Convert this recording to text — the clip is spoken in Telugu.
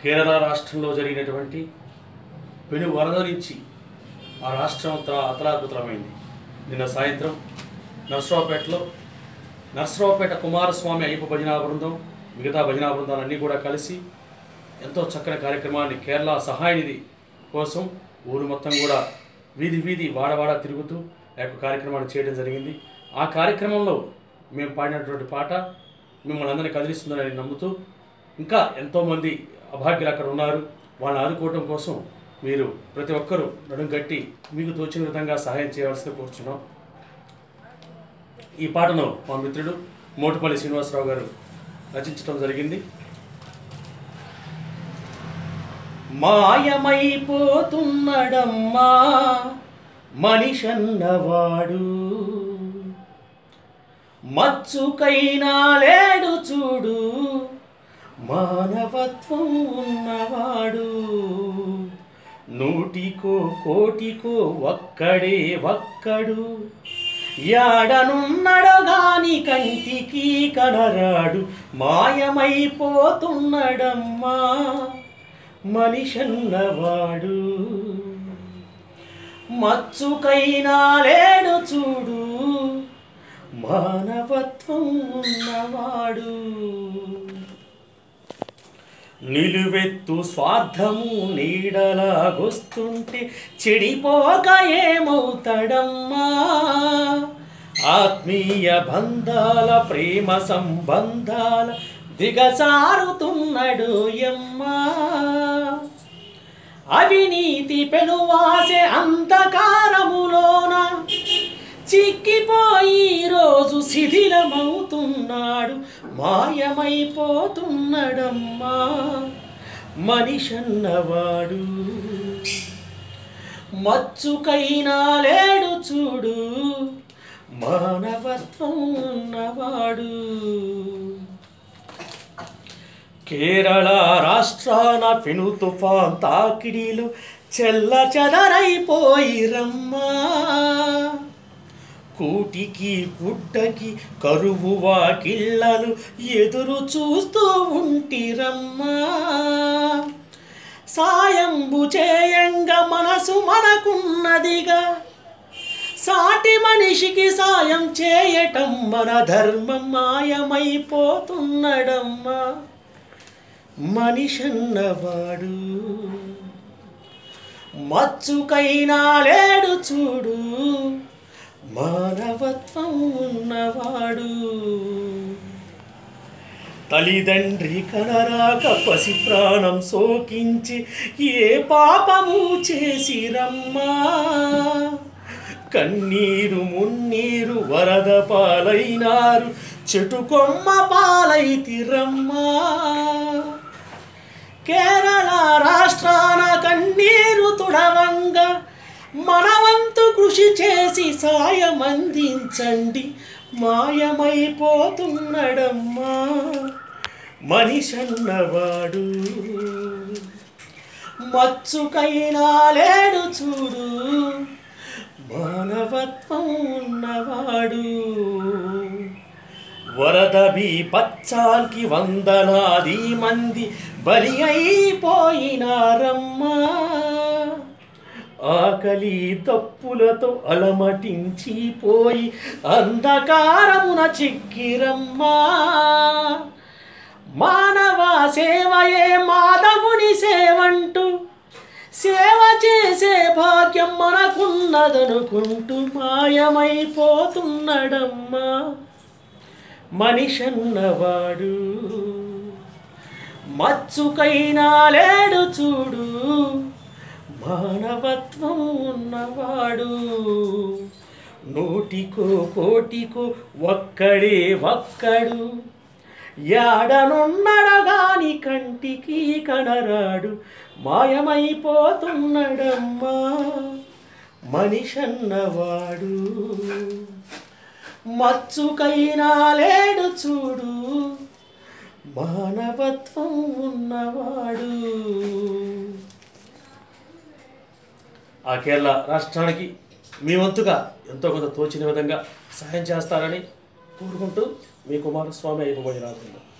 కేరళ రాష్ట్రంలో జరిగినటువంటి పెను వరద నుంచి ఆ రాష్ట్రం అంతా అతలాకుతలమైంది నిన్న సాయంత్రం నర్సరావుపేటలో నర్సరావుపేట కుమారస్వామి అయ్యప్ప భజనా బృందం మిగతా భజనా బృందాలన్నీ కూడా కలిసి ఎంతో చక్కని కార్యక్రమాన్ని కేరళ సహాయనిధి కోసం ఊరు మొత్తం కూడా వీధి వీధి వాడవాడ తిరుగుతూ ఆ యొక్క కార్యక్రమాన్ని చేయడం జరిగింది ఆ కార్యక్రమంలో మేము పాడినటువంటి పాట మిమ్మల్ని అందరినీ కదిలిస్తుందని నమ్ముతూ ఇంకా ఎంతోమంది అభాగ్యులు అక్కడ ఉన్నారు వాళ్ళని ఆదుకోవడం కోసం మీరు ప్రతి ఒక్కరూ నడుం కట్టి మీకు తోచిన విధంగా సహాయం చేయవలసింది కోరుచున్నాం ఈ పాటను మా మిత్రుడు మోటుపల్లి శ్రీనివాసరావు గారు రచించడం జరిగింది మాయమైపోతున్నడమ్మా మనిషన్నవాడు మచ్చుకైనా లేడు చూడు మానవత్వం ఉన్నవాడు నూటికో కోటికో ఒక్కడే ఒక్కడు యాడనున్నడో గాని కంటికి కనరాడు మాయమైపోతున్నడమ్మా మనిషన్నవాడు మచ్చుకైనా లేడు చూడు మానవత్వం ఉన్నవాడు నిలువెత్తు స్వార్థము నీడలాగొస్తుంటే చెడిపోక ఏమవుతాడమ్మా ఆత్మీయ బంధాల ప్రేమ సంబంధాల దిగజారుతున్నాడు ఎమ్మా అవినీతి పెనువాసే అంధకారములోన చిక్కిపోయి రోజు శిథిలమవుతున్నాడు మాయమైపోతున్నాడమ్మా మనిషన్నవాడు మచ్చుకైనా లేడు చూడు మానవత్వం ఉన్నవాడు కేరళ రాష్ట్రాన పెను తుఫాన్ తాకిడీలు చెల్ల చెదరైపోయిరమ్మా కూటికి గుడ్డకి కరువు వాకిళ్ళలు ఎదురు చూస్తూ ఉంటిరమ్మా సాయంబు చేయంగా మనసు మనకున్నదిగా సాటి మనిషికి సాయం చేయటం మన ధర్మం మాయమైపోతున్నడమ్మా మనిషన్నవాడు మచ్చుకైనా లేడు చూడు మానవత్వం ఉన్నవాడు తల్లిదండ్రి కనరాక పసి ప్రాణం సోకించి ఏ పాపము చేసిరమ్మా కన్నీరు మున్నీరు వరద పాలైనారు చెటు కొమ్మ పాలైతిరమ్మా కేరళ రాష్ట్రాన కన్నీరు తుడవంగా మనవంతు కృషి చేసి సాయం అందించండి మాయమైపోతున్నడమ్మా మనిషన్నవాడు మచ్చుకైనా లేడు చూడు మానవత్వం ఉన్నవాడు వరద పచ్చాల్కి వందలాది మంది బలి అయిపోయినారమ్మా ఆకలి తప్పులతో అలమటించిపోయి అంధకారమున చిక్కిరమ్మా మానవ సేవయే మాధవుని సేవంటూ సేవ చేసే భాగ్యం మనకున్నదనుకుంటూ మాయమైపోతున్నడమ్మా మనిషన్నవాడు మచ్చుకైనా లేడు చూడు మానవత్వం ఉన్నవాడు నూటికో కోటికో ఒక్కడే ఒక్కడు యాడనున్నడగాని కంటికి కనరాడు మాయమైపోతున్నడమ్మా మనిషన్నవాడు మచ్చుకైనా లేడు చూడు మానవత్వం ఉన్నవాడు ఆ కేరళ రాష్ట్రానికి మీ వంతుగా ఎంతో కొంత తోచిన విధంగా సహాయం చేస్తారని కోరుకుంటూ మీ కుమారస్వామి అయిపోయి రాకుండా